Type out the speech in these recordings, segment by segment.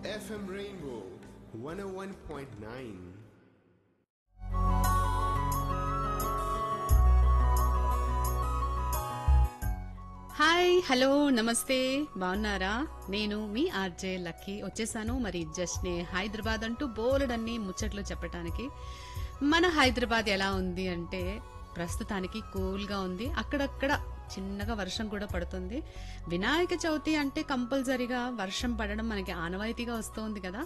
FM Rainbow 101.9. Hi hello నమస్తే బాగున్నారా నేను మీ ఆర్జే లక్కీ వచ్చేసాను మరి జస్ట్ నే హైదరాబాద్ అంటూ బోలెడన్ని ముచ్చట్లు చెప్పడానికి మన హైదరాబాద్ ఎలా ఉంది అంటే ప్రస్తుతానికి కూల్గా ఉంది అక్కడక్కడ చిన్నగా వర్షం కూడా పడుతుంది వినాయక చవితి అంటే కంపల్సరీగా వర్షం పడడం మనకి ఆనవాయితీగా వస్తుంది కదా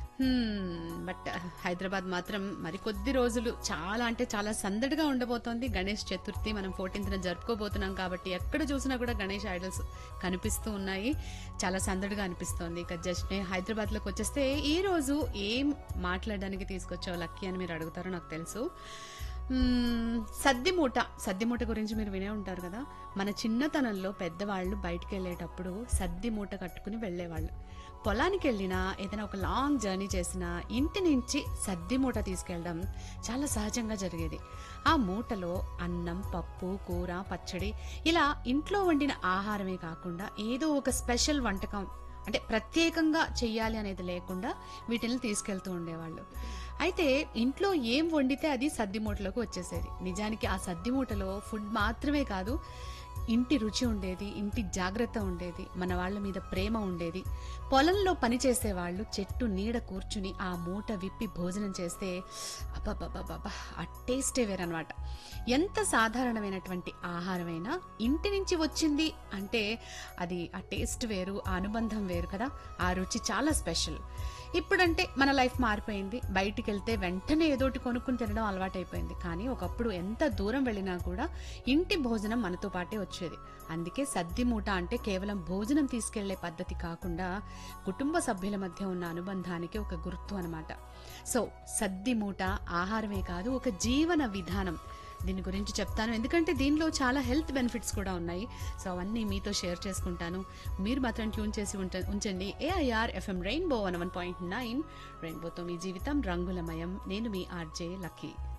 బట్ హైదరాబాద్ మాత్రం మరి కొద్ది రోజులు చాలా అంటే చాలా సందడిగా ఉండబోతోంది గణేష్ చతుర్థి మనం ఫోర్టీన్త్న జరుపుకోబోతున్నాం కాబట్టి ఎక్కడ చూసినా కూడా గణేష్ ఐడల్స్ కనిపిస్తూ ఉన్నాయి చాలా సందడిగా అనిపిస్తోంది ఇక జస్ట్ హైదరాబాద్లోకి వచ్చేస్తే ఈ రోజు ఏం మాట్లాడడానికి తీసుకొచ్చావు లక్కీ అని మీరు అడుగుతారో నాకు తెలుసు మ్మ్, సద్ది మూట సద్ది మూట గురించి మీరు వినే ఉంటారు కదా మన చిన్నతనంలో పెద్దవాళ్ళు బయటికి వెళ్ళేటప్పుడు సద్ది మూట కట్టుకుని వెళ్ళేవాళ్ళు పొలానికి వెళ్ళినా ఏదైనా ఒక లాంగ్ జర్నీ చేసినా ఇంటి నుంచి సద్ది మూట తీసుకెళ్ళడం చాలా సహజంగా జరిగేది ఆ మూటలో అన్నం పప్పు కూర పచ్చడి ఇలా ఇంట్లో వండిన ఆహారమే కాకుండా ఏదో ఒక స్పెషల్ వంటకం అంటే ప్రత్యేకంగా చెయ్యాలి అనేది లేకుండా వీటిని తీసుకెళ్తూ ఉండేవాళ్ళు అయితే ఇంట్లో ఏం వండితే అది సద్ది మూటలోకి వచ్చేసేది నిజానికి ఆ సద్ది మూటలో ఫుడ్ మాత్రమే కాదు ఇంటి రుచి ఉండేది ఇంటి జాగ్రత్త ఉండేది మన వాళ్ళ మీద ప్రేమ ఉండేది పొలంలో పని చేసేవాళ్ళు చెట్టు నీడ కూర్చుని ఆ మూట విప్పి భోజనం చేస్తే అబ్బబ్బబ్బబ్బా ఆ టేస్టే వేరనమాట ఎంత సాధారణమైనటువంటి ఆహారమైనా ఇంటి నుంచి వచ్చింది అంటే అది ఆ టేస్ట్ వేరు ఆ అనుబంధం వేరు కదా ఆ రుచి చాలా స్పెషల్ ఇప్పుడంటే మన లైఫ్ మారిపోయింది బయటికి వెళ్తే వెంటనే ఏదోటి కొనుక్కుని తినడం అలవాటైపోయింది కానీ ఒకప్పుడు ఎంత దూరం వెళ్ళినా కూడా ఇంటి భోజనం మనతో పాటే వచ్చేది అందుకే సద్ది మూట అంటే కేవలం భోజనం తీసుకెళ్లే పద్ధతి కాకుండా కుటుంబ సభ్యుల మధ్య ఉన్న అనుబంధానికి ఒక గుర్తు అన్నమాట సో సద్ది మూట ఆహారమే కాదు ఒక జీవన విధానం దీని గురించి చెప్తాను ఎందుకంటే దీనిలో చాలా హెల్త్ బెనిఫిట్స్ కూడా ఉన్నాయి సో అవన్నీ మీతో షేర్ చేసుకుంటాను మీరు మాత్రం ట్యూన్ చేసి ఉంట- ఉంచండి AIR FM rainbow one one point nine రెయిన్బోతో మీ జీవితం రంగులమయం నేను మీ ఆర్జే లక్కీ